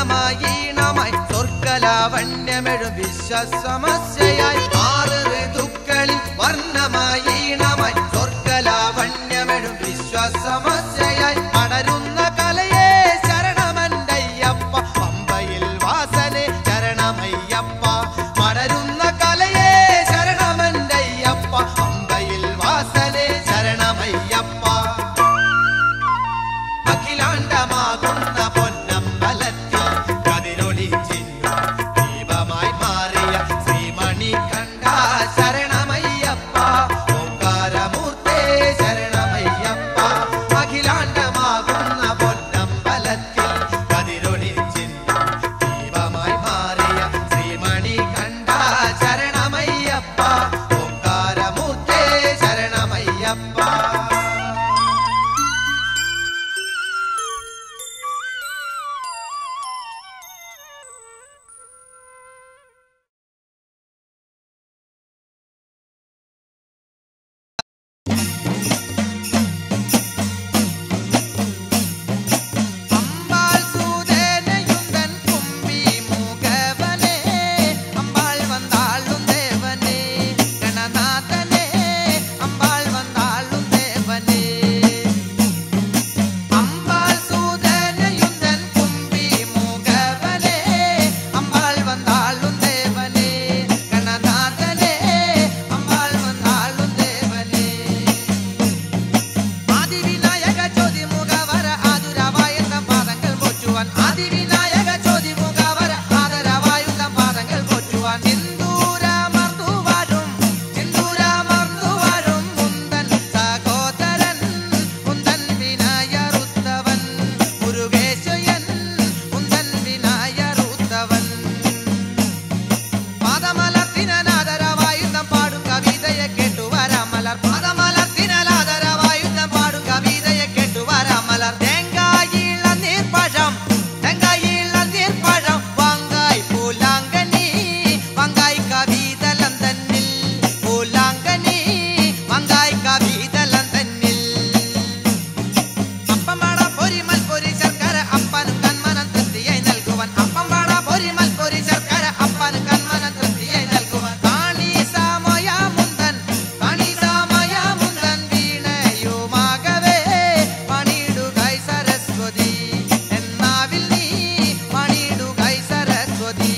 വർണ്ണമായീണമായി സ്വർഗലാവണ്യമെഴും വിശ്വസമസ്യയായി ആറ് ഋതുക്കളിൽ വർണ്ണമായീണമായി സ്വർഗലാവണ്യമെഴും വിശ്വസമസ്യയായി പടരുന്ന കലയെ ശരണമൻ്റയ്യപ്പ പമ്പയിൽ വാസനെ ശരണമയ്യപ്പ പടരുന്ന കലയെ ശരണമൻ്റയ്യപ്പ പമ്പയിൽ വാസനെ ശരണമയ്യപ്പ അഖിലാണ്ടമാകുന്ന പൊന്നമ്പലത്തിൽ കതിരൊളി ചിന്നും ദീപമായി മാറിയ ശ്രീമണി കണ്ട ശരണമയ്യപ്പ ഓങ്കാരമൂർത്തേ ശരണമയ്യപ്പ അഖിലാണ്ടമാകുന്ന പൊന്നമ്പലത്തിൽ കതിരൊളി ചിന്നും ദീപമായി മാറിയ ശ്രീമണി കണ്ട ശരണമയ്യപ്പ ഓങ്കാരമൂർത്തേ ശരണമയ്യപ്പ അമ്പാൾ സൂതനയുന്തൻ കുമ്പി മൂകവനേ അമ്പാൾ വന്നാളും ദേവനേ ഗണനാഥനേ അമ്പാൾ വന്നാളും ദേവനേ അമ്പാൾ സൂതനയുന്തൻ കുമ്പി മൂകവനേ അമ്പാൾ വന്നാളും ദേവനേ ഗണനാഥനേ അമ്പാൾ വന്നാളും ദേവനേ ആദിവിനായക ചോതി മുഖവര ആതുരവായുന്ന പാദങ്ങൾ പോറ്റുവാൻ ആദിവിനായക ചോതി മുഖവര ആദരവായുന്ന പാദങ്ങൾ പോറ്റുവാൻ സിന്ദൂരമർന്നുവാഴും സിന്ദൂരമർന്നുവാഴും മുന്തൻ സഹോദരൻ മുന്തൻ വിനായറുത്തവൻ മുരുകേശയൻ മുന്തൻ വിനായറുത്തവൻ പാദമലർത്തിനാദരവായുധം പാടും കവിതയെ കേട്ടു വരാമലർ പാദമലർത്തിനാദരവായുധം പാടും കവിതയെ കേട്ടു വരാമലർ തേങ്കായിള്ള നീർപ്പഴം തേങ്കായിള്ള നീർപ്പഴം വാങ്കായ് പൂലാങ്കനി വാങ്കായ് കവിതലം തന്നിൽ പൂലാങ്കനി വാങ്കായ് കവിതലം തന്നിൽ അപ്പം പാട പൊരിമൽ പൊരി ശർക്കര അപ്പനും കന്മനം തൃപ്തിയായി നൽകുവാൻ അപ്പം പാട പൊരിമൽ പൊരി ശർക്കര അപ്പനും കന്മനം തൃപ്തിയായി നൽകുവാൻ കാണി സമയ മുന്തൻ കാണി സമയ മുന്തൻ വീണയുമാകവേ പണിയിടുകൈ സരസ്വതി എന്നാവിൽ നീ പണിയിടുകൈ സരസ്വതി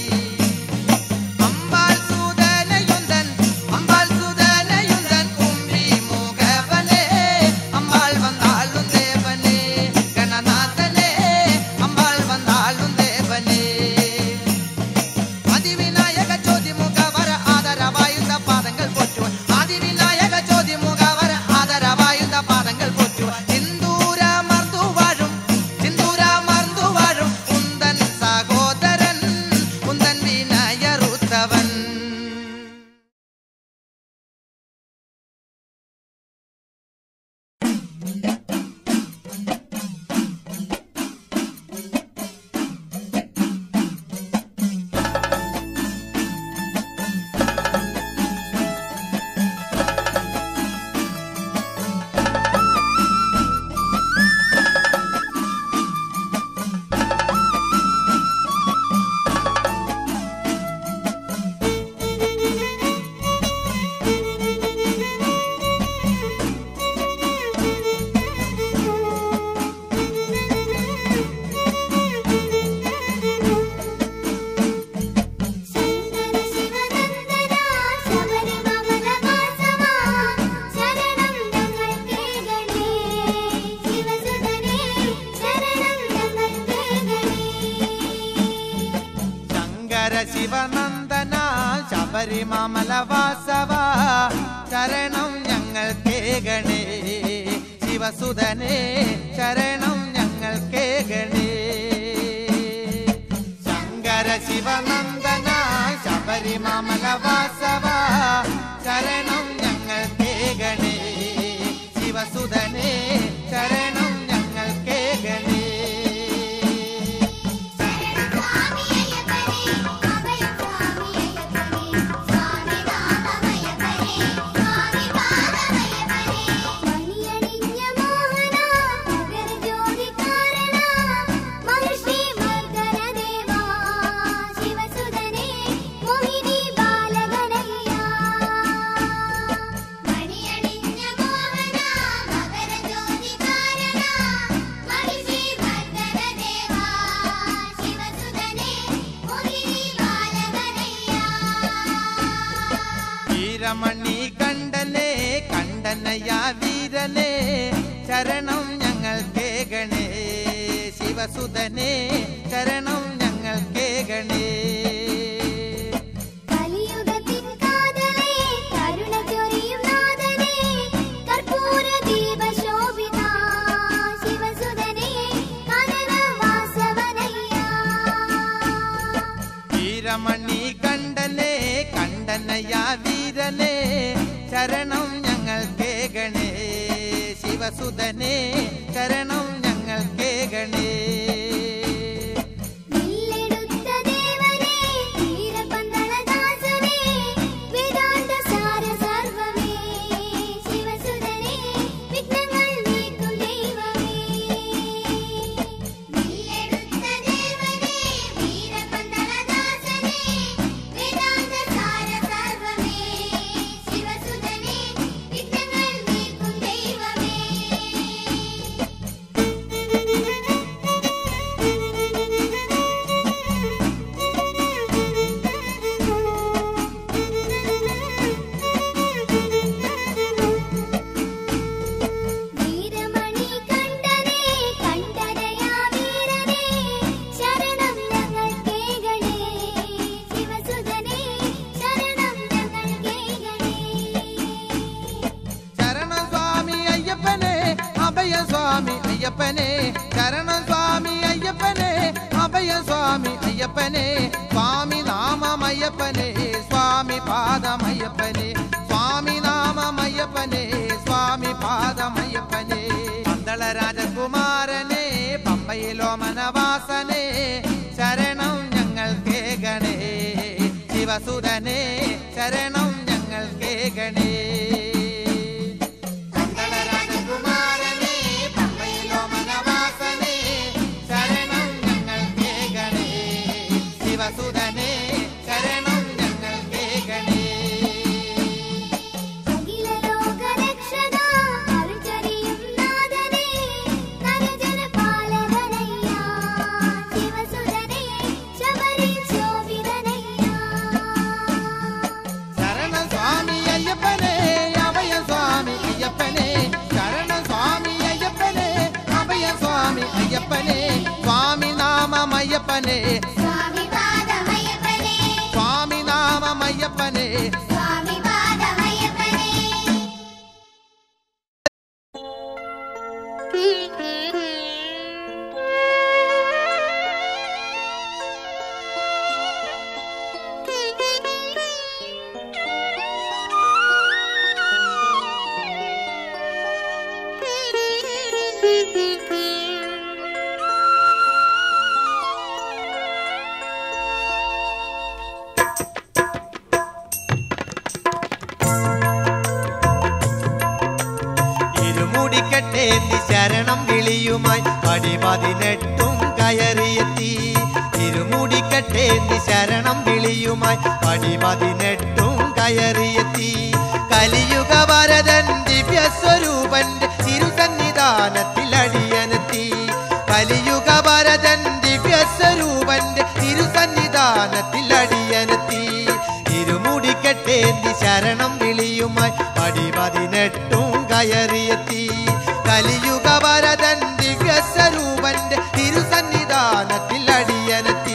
അമ്പാൾ സൂതനയുന്തൻ അമ്പാൾ സൂതനയുന്തൻ കുമ്പി മൂകവനേ അമ്പാൾ വന്നാളും ദേവനേ ഗണനാഥനേ അമ്പാൾ വന്നാളും ദേവനേ ആദിവിനായക ചോദ്യ മുഖവര ആദരവായുന്ന പാദങ്ങൾ പോറ്റുവാൻ ആദിവിനായക ചോദ്യ മുഖവര ആദരവായുന്ന പാദങ്ങൾ പോറ്റുവാൻ സിന്ദൂരമർന്നു വാഴും സിന്ദൂരമർന്നു വാഴും ഉന്തൻ സഹോദരൻ ഉന്തൻ വിനായറുത്തവൻ ശങ്കര ശിവനന്ദന ശബരിമലവാസവാ ശരണം ഞങ്ങൾ കേകണേ ശിവസുതനേ ശരണം ഞങ്ങൾ കേകണേ ശങ്കര ശിവനന്ദന ശബരിമല വാസവ ശരണം ഞങ്ങൾ കേകണേ ശിവസുതനേ ശരണം ഞങ്ങൾ കേകണേ ശങ്കര ശിവനന്ദന ശബരിമല വാസവ ശരണം ഞങ്ങൾ കേകണേ ശിവസുതനേ ശരണം ഞങ്ങൾ കേകണേ സ്വാമിയയ്യപ്പനേ അഭയ സ്വാമിയയ്യപ്പനേ സ്വാമി നാമമയ്യപ്പനേ സ്വാമി പാദമയ്യപ്പനേ മണിയണിഞ്ഞ മോഹന നഗര ജ്യോതി കാരണ മഹർഷി മർദ്ദന വീരമണി കണ്ടനെ കണ്ടനയ വീരനെ ശരണം ഞങ്ങൾ കേകണേ ശിവസുതനെ ശരണം ഞങ്ങൾ കേകണേ കലിയുഗത്തിൻ കാതലേ കരുണ ചൊരിയും നാഥനേ കർപ്പൂര ദീപശോഭിത ശിവസുതനേ കാനന വാസവനയ്യാ വീരമണി കണ്ടനെ കണ്ടനയ വീരനെ ശരണം ഞങ്ങൾ കേകണേ ശിവസുതനെ ശരണം ഞങ്ങൾ കേകണേ വില്ലെടുത്ത ദേവനേ വീരപന്തളദാസനേ വേദാന്ത സാര സർവമേ ശിവസുതനേ വിഘ്നങ്ങൾ നീക്കും ദൈവമേ വില്ലെടുത്ത ദേവനേ വീരപന്തളദാസനേ വേദാന്ത സാര സർവമേ ശിവസുതനേ വിഘ്നങ്ങൾ നീക്കും ദൈവമേ വീരമണി കണ്ടനേ കണ്ടനയാ വീരനേ ശരണം ഞങ്ങൾ കേകണേ ശിവസുതനേ ശരണം ഞങ്ങൾ കേകണേ ശരണം സ്വാമി അയ്യപ്പനെ അഭയ സ്വാമി അയ്യപ്പനെ ശരണം സ്വാമി അയ്യപ്പനെ അഭയ സ്വാമി അയ്യപ്പനെ സ്വാമി നാമമയ്യപ്പനെ സ്വാമി പാദമയ്യപ്പനെ സ്വാമി നാമമയ്യപ്പനെ സ്വാമി പാദമയ്യപ്പനെ പന്തള രാജകുമാരനെ പമ്പയിലോ മനവാസനെ ശരണം ഞങ്ങൾ കേകണേ ശിവസുരനെ ശരണം ഞങ്ങൾ കേകണേ പന്തള രാജകുമാരനെ പമ്പയിലോ മനവാസനെ ശരണം ഞങ്ങൾ കേകണേ ശിവസുരനെ ശരണം ഞങ്ങൾ കേകണേ അഖില ലോക രക്ഷക അരുചരിയും നാഥനേ നരജന പാലകനയ്യാ ശിവസുതനേ ശബരി ശോഭിതനയ്യാ ശരണം സ്വാമി അയ്യപ്പനെ അഭയ സ്വാമി അയ്യപ്പനെ ശരണം സ്വാമി അയ്യപ്പനെ അഭയ സ്വാമി അയ്യപ്പനെ സ്വാമി നാമമയ്യപ്പനെ സ്വാമി പാദമയ്യപ്പനേ സ്വാമി നാമമയ്യപ്പനെ സ്വാമി പാദമയ്യപ്പനേ ഇരുമുടിക്കെട്ടേന്തി ശരണം വിളിയുമായി പടി പതിനെട്ടും കയറിയെത്തി ഇരുമുടിക്കെട്ടേന്തി ശരണം വിളിയുമായി പടി പതിനെട്ടും കയറിയെത്തി കലിയുഗ വരദൻ ദിവ്യസ്വരൂപന്റെ തിരുസന്നിധാനത്തിൽ അടിയനെത്തി കലിയുഗ വരദൻ ദിവ്യസ്വരൂപന്റെ തിരുസന്നിധാനത്തിൽ അടിയനെത്തി ഇരുമുടിക്കെട്ടേന്തി ശരണം വിളിയുമായി പടി പതിനെട്ടും കയറിയെത്തി കലിയുഗ വരദൻ ദിവ്യസ്വരൂപന്റെ തിരുസന്നിധാനത്തിൽ അടിയനെത്തി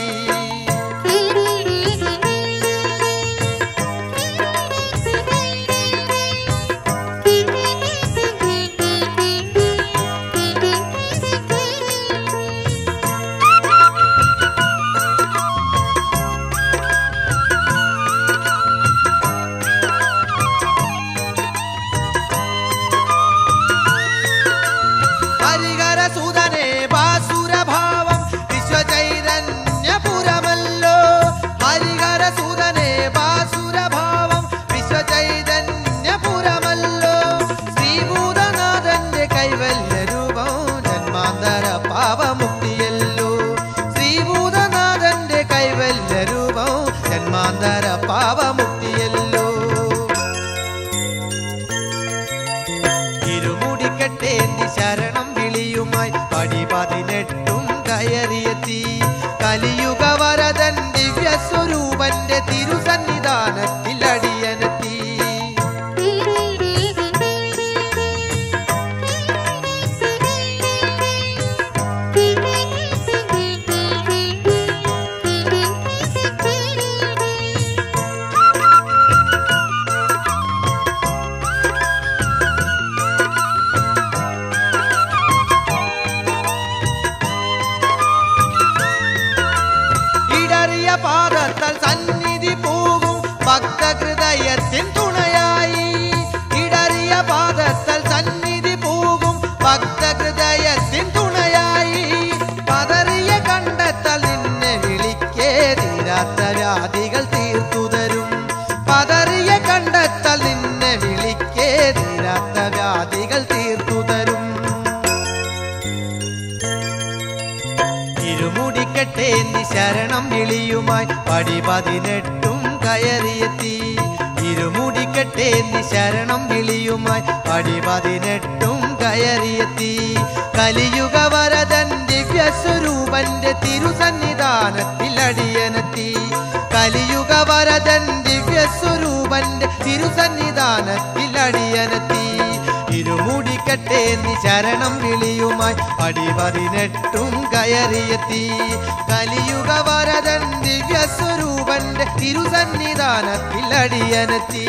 ഹരിഹര സുതനെ ബാസുരഭാവം വിശ്വചൈതന്യപുരമല്ലോ ഹരിഹര സുതനെ ബാസുരഭാവം വിശ്വചൈതന്യപുരമല്ലോ ശ്രീഭൂതനാഥന്റെ കൈവല്യ രൂപം ജന്മാന്തര പാപമുക്തിയല്ലോ ശ്രീഭൂതനാഥന്റെ കൈവല്യ രൂപം ജന്മാന്തര പാപമുക്തിയല്ലോ ഇരുമുടിക്കെട്ടേന്തി ശരണം വിളിയുമായി പടി പതിനെട്ടും കയറിയെത്തി കലിയുഗ വരദൻ ദിവ്യസ്വരൂപന്റെ തിരുസന്നിധാനത്തിൽ അടിയനെത്തി ഇരുമുടിക്കെട്ടേന്തി ശരണം വിളിയുമായി പടി പതിനെട്ടും കയറിയെത്തി ഇരുമുടിക്കെട്ടേന്തി ശരണം വിളിയുമായി പടി പതിനെട്ടും കയറിയെത്തി കലിയുഗ വരദൻ ദിവ്യസ്വരൂപന്റെ തിരുസന്നിധാനത്തിൽ അടിയനെത്തി കലിയുഗ വരദൻ ദിവ്യസ്വരൂപന്റെ തിരുസന്നിധാനത്തിൽ അടിയനെത്തി ഇരുമുടിക്കെട്ടേന്തി ശരണം വിളിയുമായി പടി പതിനെട്ടും കയറിയെത്തി കലിയുഗ വരദൻ ദിവ്യസ്വരൂപന്റെ തിരുസന്നിധാനത്തിൽ അടിയനെത്തി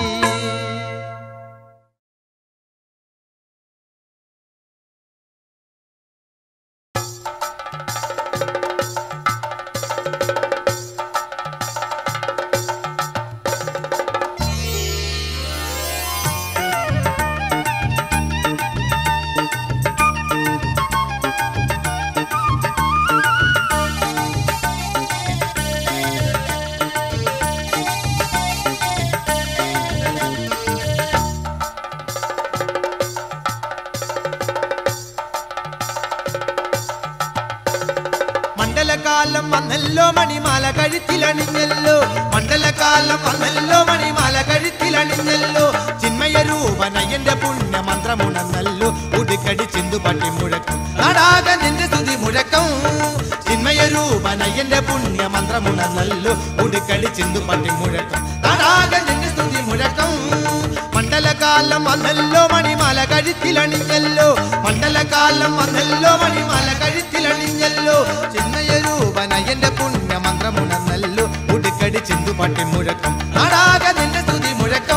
മണ്ഡലകാലം വന്നല്ലോ മണിമാല കഴുത്തിലണിഞ്ഞല്ലോ മണ്ഡലകാലം വന്നല്ലോ മണിമാല കഴുത്തിലണിഞ്ഞല്ലോ ചിന്മയ രൂപനയ്യന്റെ പുണ്യ മന്ത്രമുണന്നല്ലോ ഉടുക്കടി ചിന്തു പട്ടി മുഴക്കം നാടാക നിന്റെ സ്തുതി മുഴക്കം ചിന്മയ രൂപനയ്യന്റെ പുണ്യ മന്ത്രമുണന്നല്ലോ ഉടുക്കടി ചിന്തു പട്ടി മുഴക്കം നാടാക നിന്റെ സ്തുതി മുഴക്കം മണ്ഡലകാലം വന്നല്ലോ മണിമാല കഴുത്തിലണിഞ്ഞല്ലോ മണ്ഡലകാലം വന്നല്ലോ മണിമാല കഴുത്തിലണിഞ്ഞല്ലോ ചിന്മയ രൂപനയ്യന്റെ പുണ്യ മന്ത്രമുണന്നല്ലോ ഉടുക്കടി ചിന്തു പട്ടി മുഴക്കം നാടാക നിന്റെ സ്തുതി മുഴക്കം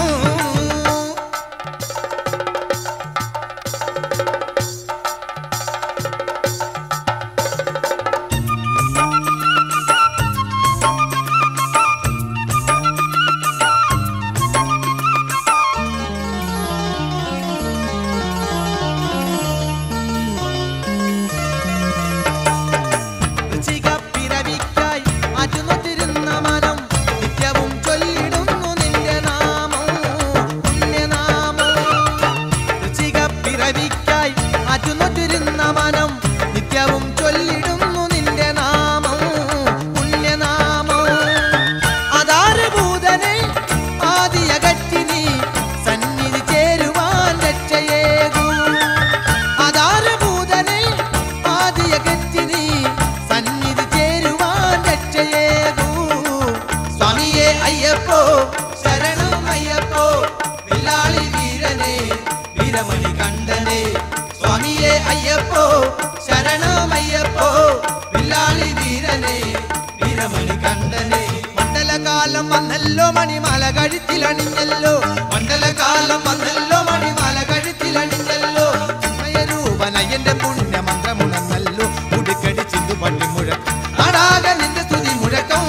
പിറവിക്കായി മാറ്റുന്നതിരുന്ന മനം നിത്യവും ചൊല്ലിടുന്നു നിന്റെ നാമം പുണ്യനാമം ഋചിക പിറവിക്കായി മാറ്റുന്നതിരുന്ന മനം നിത്യവും ചൊല്ലിടുന്നു നിന്റെ നാമം പുണ്യനാമം അതാരഭൂതനെ ആദിയകറ്റി നീ സന്നിധി ചേരുവാൻ രക്ഷയേകൂ അതാരഭൂതനെ ആദിയകറ്റി നീ സന്നിധി ചേരുവാൻ രക്ഷയേകൂ സ്വാമിയെ അയ്യപ്പോ ശരണം അയ്യപ്പോ വില്ലാളി വീരനെ വീരമണി കണ്ടനെ സ്വാമിയെ അയ്യപ്പോ ശരണം അയ്യപ്പോ വില്ലാളി വീരനെ വീരമണി കണ്ടനെ മണ്ഡലകാലം വന്നല്ലോ മണിമാല കഴുത്തിലണിഞ്ഞല്ലോ മണ്ഡലകാലം വന്നല്ലോ മണിമാല കഴുത്തിലണിഞ്ഞല്ലോ ചിന്മയ രൂപനയ്യന്റെ പുണ്യ മന്ത്രമുണന്നല്ലോ ഉടുക്കടി ചിന്തു പള്ളി മുഴക്കം നാടാക നിന്റെ സ്തുതി മുഴക്കം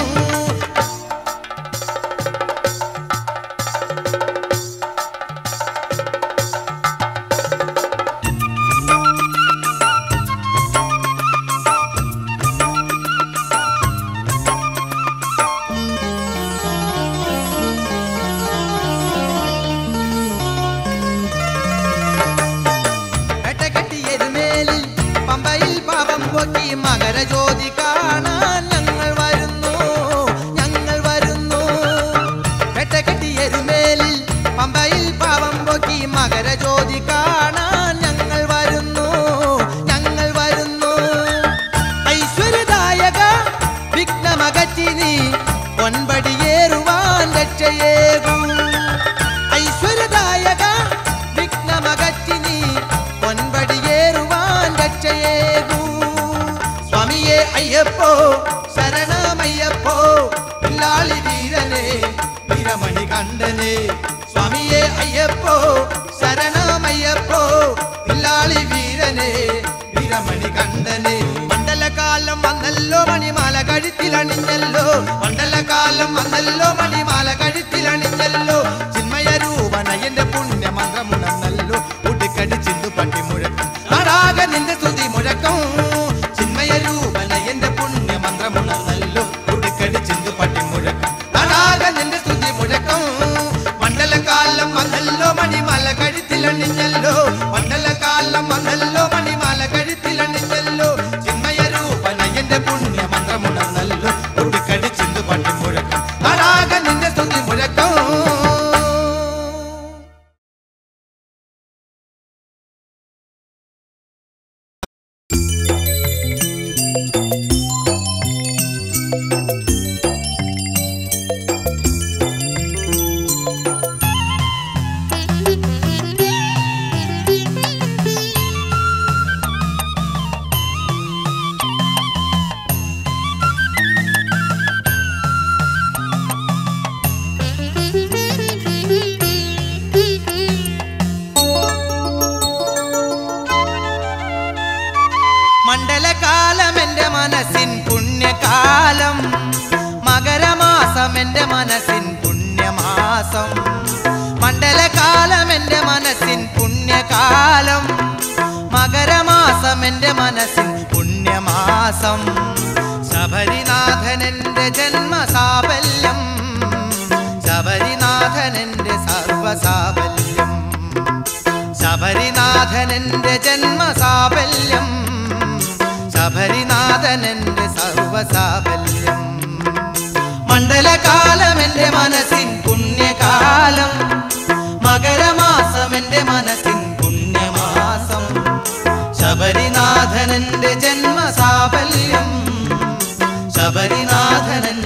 എട്ടകെട്ടിയെരുമേലിൽ പമ്പയിൽ പാപം പൊക്കി മകരജ്യോതി കാണാൻ ഞങ്ങൾ വരുന്നു ഞങ്ങൾ വരുന്നു എട്ടകെട്ടിയെരുമേലിൽ പമ്പയിൽ പാപം പൊക്കി മകരജ്യോതി കാണാൻ ഞങ്ങൾ വരുന്നു ഞങ്ങൾ വരുന്നു ഐശ്വര്യദായക വിഘ്നമകറ്റി നീ പൊൻപടിയേറുവാൻ രക്ഷയേകൂ ഐശ്വര്യദായക വിഘ്നമകറ്റി നീ പൊൻപടിയേറുവാൻ രക്ഷയേകൂ സ്വാമിയെ അയ്യപ്പോ ശരണമയ്യപ്പോ പിള്ളാളി വീരനെ വീരമണി കണ്ടനെ സ്വാമിയെ അയ്യപ്പോ ശരണമയ്യപ്പോ പിള്ളാളി വീരനെ വീരമണി കണ്ടനെ മണ്ഡലകാലം വന്നല്ലോ മണിമാല കഴുത്തിലണിഞ്ഞല്ലോ മണ്ഡലകാലം വന്നല്ലോ മണിമാല കഴുത്തിലണിഞ്ഞല്ലോ ചിന്മയ രൂപനയന്റെ പുണ്യ മന്ത്രമുണന്നല്ലോ ഉടുക്കടി ചിന്തു പട്ടി മുഴക്കം നാടാക നിന്റെ സ്തുതി മുഴക്കം ചിന്മയ രൂപനയന്റെ പുണ്യ മന്ത്രമുണന്നല്ലോ ഉടുക്കടി ചിന്തു പട്ടി മുഴക്കം നാടാക നിന്റെ സ്തുതി മുഴക്കം മണ്ഡലകാലം വന്നല്ലോ മണിമാല കഴുത്തിലണിഞ്ഞല്ലോ മണ്ഡലകാലം വന്നല്ലോ മണിമാല കഴുത്തിലണിഞ്ഞല്ലോ ചിന്മയ രൂപനയന്റെ പുണ്യ മന്ത്രം മണ്ഡലകാലം എന്റെ മനസ്സിൻ പുണ്യകാലം മകരമാസം എന്റെ മനസ്സിൻ പുണ്യമാസം മണ്ഡലകാലം എന്റെ മനസ്സിൻ പുണ്യകാലം മകരമാസം എന്റെ മനസ്സിൻ പുണ്യമാസം ശബരിനാഥൻ എന്റെ ജന്മസാഫല്യം ശബരിനാഥൻ എന്റെ സർവസാഫല്യം ശബരിനാഥനന്റെ ജന്മസാഫല്യം ശബരിനാഥനന്റെ സർവസാഫല്യം മണ്ഡലകാലം എന്റെ മനസ്സിൻ പുണ്യകാലം മകരമാസം എന്റെ മനസ്സിൻ പുണ്യമാസം ശബരിനാഥനന്റെ ജന്മസാഫല്യം ശബരിനാഥനന്റെ